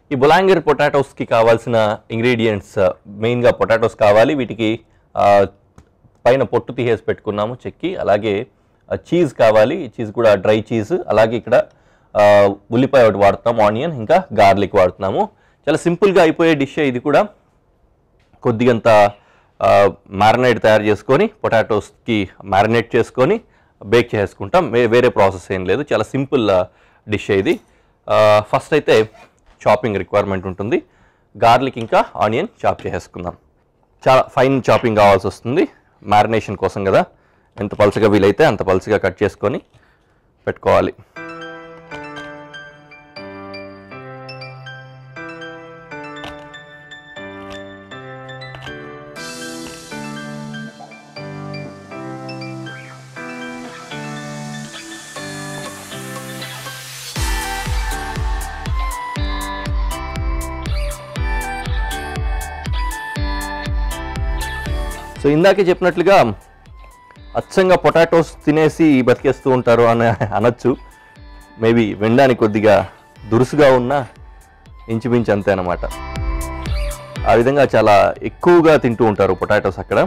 ఈ బొలాంగర్ పొటాటోస్కి కావాల్సిన ఇంగ్రీడియంట్స్ మెయిన్గా పొటాటోస్ కావాలి వీటికి ఆ, పైన పొట్టు తీసేసి పెట్టుకున్నాము చెక్కి అలాగే చీజ్ కావాలి చీజ్ కూడా డ్రై చీజ్ అలాగే ఇక్కడ ఆ, ఉల్లిపాయ ఒకటి వాడుతున్నాము ఆనియన్ ఇంకా గార్లిక్ వాడుతున్నాము చాలా సింపుల్గా అయిపోయే డిష్ ఇది కూడా కొద్దిగంత మ్యారినేట్ తయారు చేసుకొని పొటాటోస్కి మ్యారినేట్ చేసుకొని బేక్ చేసుకుంటాం వే- వేరే ప్రాసెస్ ఏం లేదు చాలా సింపుల్ డిష్ ఇది ఫస్ట్ అయితే చాపింగ్ రిక్వైర్మెంట్ ఉంటుంది గార్లిక్ ఇంకా ఆనియన్ చాప్ చేసేసుకుందాం చాలా ఫైన్ చాపింగ్ కావాల్సి వస్తుంది మ్యారినేషన్ కోసం కదా ఎంత పలుచగా వీలైతే అంత పలుచగా కట్ చేసుకొని పెట్టుకోవాలి సో ఇందాకే చెప్పినట్లుగా అచ్చంగా పొటాటోస్ తినేసి బతికేస్తూ ఉంటారు అని అనొచ్చు మేబీ వినడానికి కొద్దిగా దురుసుగా ఉన్న ఇంచుమించు అంతే అన్నమాట ఆ విధంగా చాలా ఎక్కువగా తింటూ ఉంటారు పొటాటోస్ అక్కడ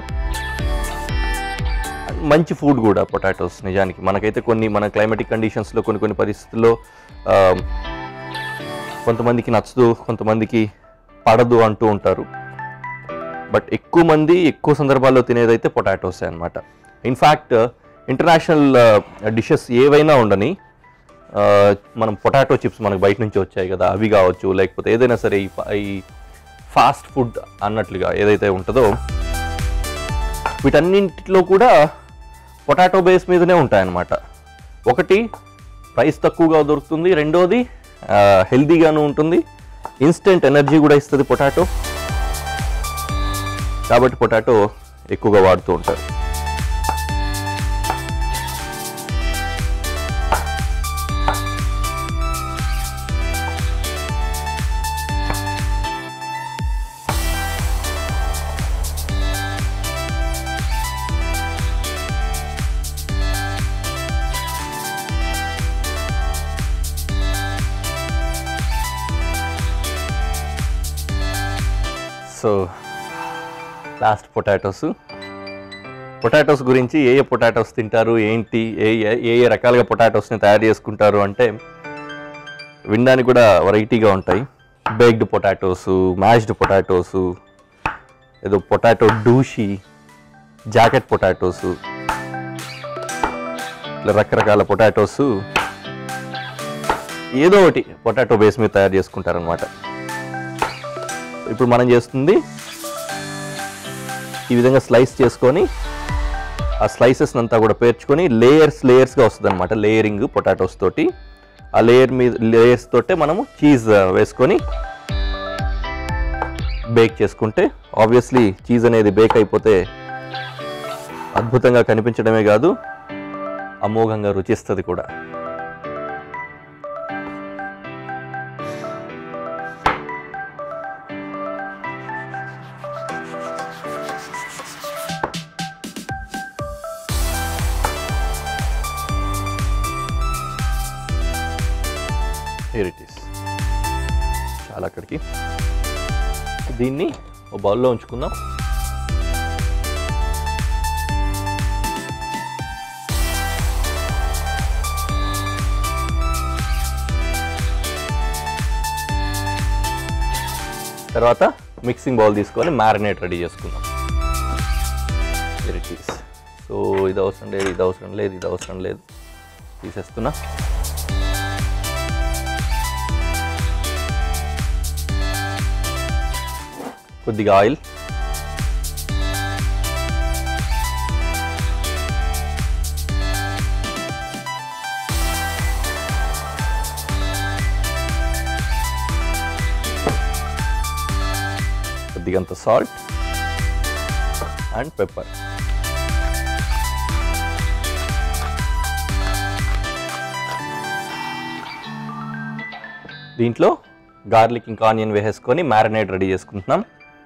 మంచి ఫుడ్ కూడా పొటాటోస్ నిజానికి మనకైతే కొన్ని మన క్లైమాటిక్ కండిషన్స్లో కొన్ని కొన్ని పరిస్థితుల్లో ఆ, కొంతమందికి నచ్చదు కొంతమందికి పడదు అంటూ ఉంటారు బట్ ఎక్కువ మంది ఎక్కువ సందర్భాల్లో తినేదైతే పొటాటోసే అనమాట ఇన్ఫ్యాక్ట్ ఇంటర్నేషనల్ డిషెస్ ఏవైనా ఉండని ఆ, మనం పొటాటో చిప్స్ మనకు బయట నుంచి వచ్చాయి కదా అవి కావచ్చు లేకపోతే ఏదైనా సరే ఈ ఫా- ఈ ఫాస్ట్ ఫుడ్ అన్నట్లుగా ఏదైతే ఉంటుందో వీటన్నింటిలో కూడా పొటాటో బేస్ మీదనే ఉంటాయన్నమాట ఒకటి ప్రైస్ తక్కువగా దొరుకుతుంది రెండోది హెల్దీగాను ఉంటుంది ఇన్స్టెంట్ ఎనర్జీ కూడా ఇస్తుంది పొటాటో కాబట్టి పొటాటో ఎక్కువగా వాడుతూ ఉంటారు సో లాస్ట్ పొటాటోస్ పొటాటోస్ గురించి ఏ ఏ పొటాటోస్ తింటారు ఏంటి ఏ ఏ ఏ ఏ రకాలుగా పొటాటోస్ని తయారు చేసుకుంటారు అంటే వినడానికి కూడా వెరైటీగా ఉంటాయి బేక్డ్ పొటాటోస్ మ్యాష్డ్ పొటాటోస్ ఏదో పొటాటో డూషి జాకెట్ పొటాటోస్ ఇట్లా రకరకాల పొటాటోస్ ఏదో ఒకటి పొటాటో బేస్ మీద తయారు చేసుకుంటారనమాట ఇప్పుడు మనం చేస్తుంది ఈ విధంగా స్లైస్ చేసుకొని ఆ స్లైసెస్ అంతా కూడా పేర్చుకొని లేయర్స్ లేయర్స్గా వస్తుంది అనమాట లేయరింగ్ పొటాటోస్ తోటి ఆ లేయర్ మీద లేయర్స్ తోటే మనము చీజ్ వేసుకొని బేక్ చేసుకుంటే ఆబ్వియస్లీ చీజ్ అనేది బేక్ అయిపోతే అద్భుతంగా కనిపించడమే కాదు అమోఘంగా రుచిస్తుంది కూడా హియర్ ఇట్ ఈస్ చాలా అక్కడికి దీన్ని ఓ బౌల్లో ఉంచుకుందాం తర్వాత మిక్సింగ్ బౌల్ తీసుకొని మ్యారినేట్ రెడీ చేసుకుందాం హియర్ ఇట్ ఈస్ సో ఇది అవసరం లేదు ఇది అవసరం లేదు ఇది అవసరం లేదు తీసేస్తున్నా కొద్దిగా ఆయిల్ కొద్దిగంత సాల్ట్ అండ్ పెప్పర్ దీంట్లో గార్లిక్ ఇంకా ఆనియన్ వేసేసుకొని మ్యారినేట్ రెడీ చేసుకుంటున్నాం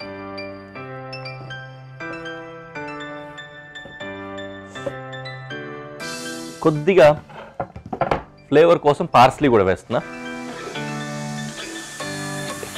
కొద్దిగా ఫ్లేవర్ కోసం పార్స్లీ కూడా వేస్తున్నా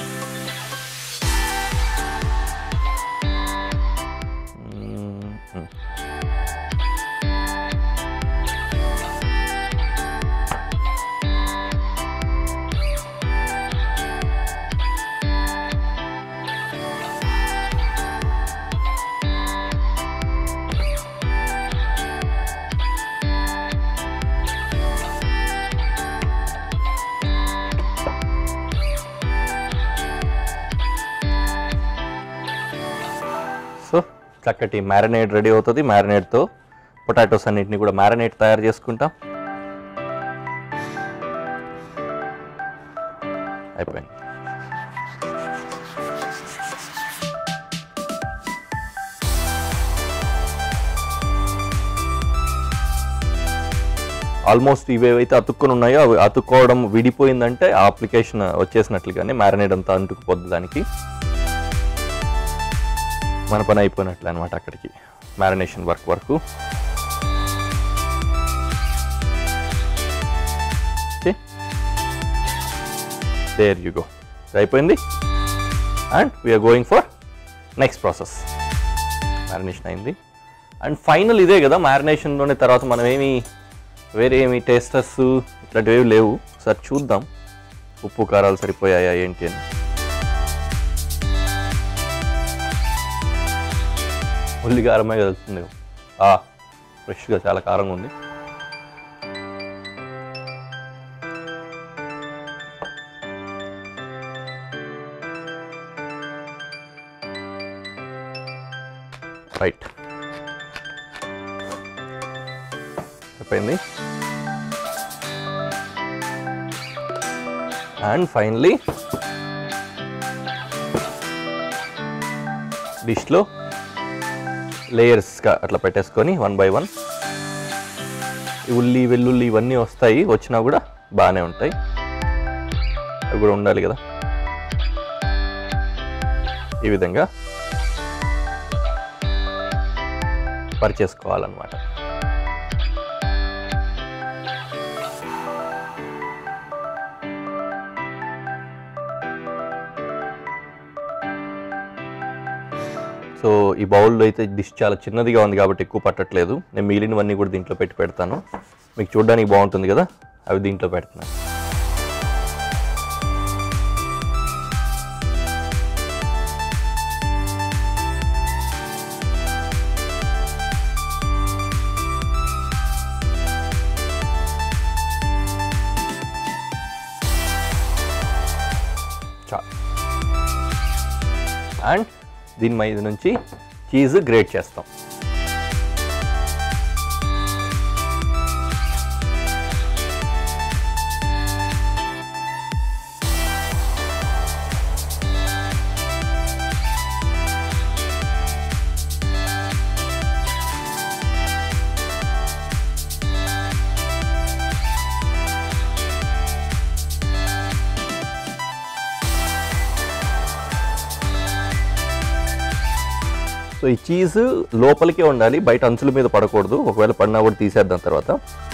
చక్కటి మ్యారినేట్ రెడీ అవుతుంది మ్యారినేట్తో పొటాటోస్ అన్నిటిని కూడా మ్యారినేట్ తయారు చేసుకుంటాం అయిపోయింది ఆల్మోస్ట్ ఇవేవైతే అతుక్కుని ఉన్నాయో అవి అతుక్కోవడం విడిపోయిందంటే ఆ అప్లికేషన్ వచ్చేసినట్లుగానే మ్యారినేట్ అంతా అంటుకుపోద్ది దానికి మన పని అయిపోయినట్లు అనమాట అక్కడికి మ్యారినేషన్ వర్క్ వరకు దేర్ యు గో అయిపోయింది and we're going for next process marination అయింది అండ్ ఫైనల్ ఇదే కదా మ్యారినేషన్లోనే తర్వాత మనం ఏమి వేరే ఏమి టేస్టర్స్ ఇట్లాంటివి ఏవి లేవు ఒకసారి చూద్దాం ఉప్పు కారాలు సరిపోయాయా ఏంటి అని ఉల్లి కారమే కలుస్తుంది ఫ్రెష్గా చాలా కారంగా ఉంది రైట్ అయిపోయింది అండ్ ఫైనలీ డిష్లో లేయర్స్గా అట్లా పెట్టేసుకొని వన్ బై వన్ ఉల్లి వెల్లుల్లి ఇవన్నీ వస్తాయి వచ్చినా కూడా బాగానే ఉంటాయి అవి కూడా ఉండాలి కదా ఈ విధంగా పరిచేసుకోవాలన్నమాట సో ఈ బౌల్లో అయితే డిష్ చాలా చిన్నదిగా ఉంది కాబట్టి ఎక్కువ పట్టట్లేదు నేను మిగిలినవన్నీ కూడా దీంట్లో పెట్టి పెడతాను మీకు చూడడానికి బాగుంటుంది కదా అవి దీంట్లో పెడుతున్నాను చాలు అండ్ దీని మీద నుంచి చీజ్ గ్రేట్ చేస్తాం సో ఈ చీజ్ లోపలికే ఉండాలి బయట అంచుల మీద పడకూడదు ఒకవేళ పడినా కూడా తీసేద్దాం తర్వాత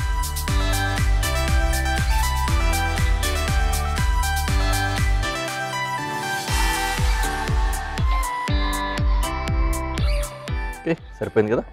ఓకే సరిపోయింది కదా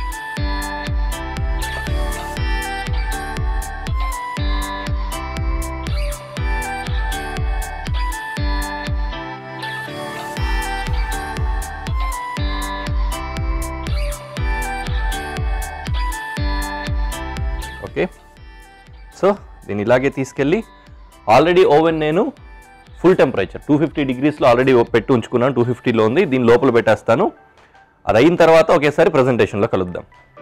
ఓకే సో దీన్ని ఇలాగే తీసుకెళ్ళి ఆల్రెడీ ఓవెన్ నేను ఫుల్ టెంపరేచర్ టూ ఫిఫ్టీ డిగ్రీస్లో ఆల్రెడీ పెట్టి ఉంచుకున్నాను టూ ఫిఫ్టీలో ఉంది దీని లోపల పెట్టేస్తాను అది అయిన తర్వాత ఒకేసారి ప్రజెంటేషన్లో కలుద్దాం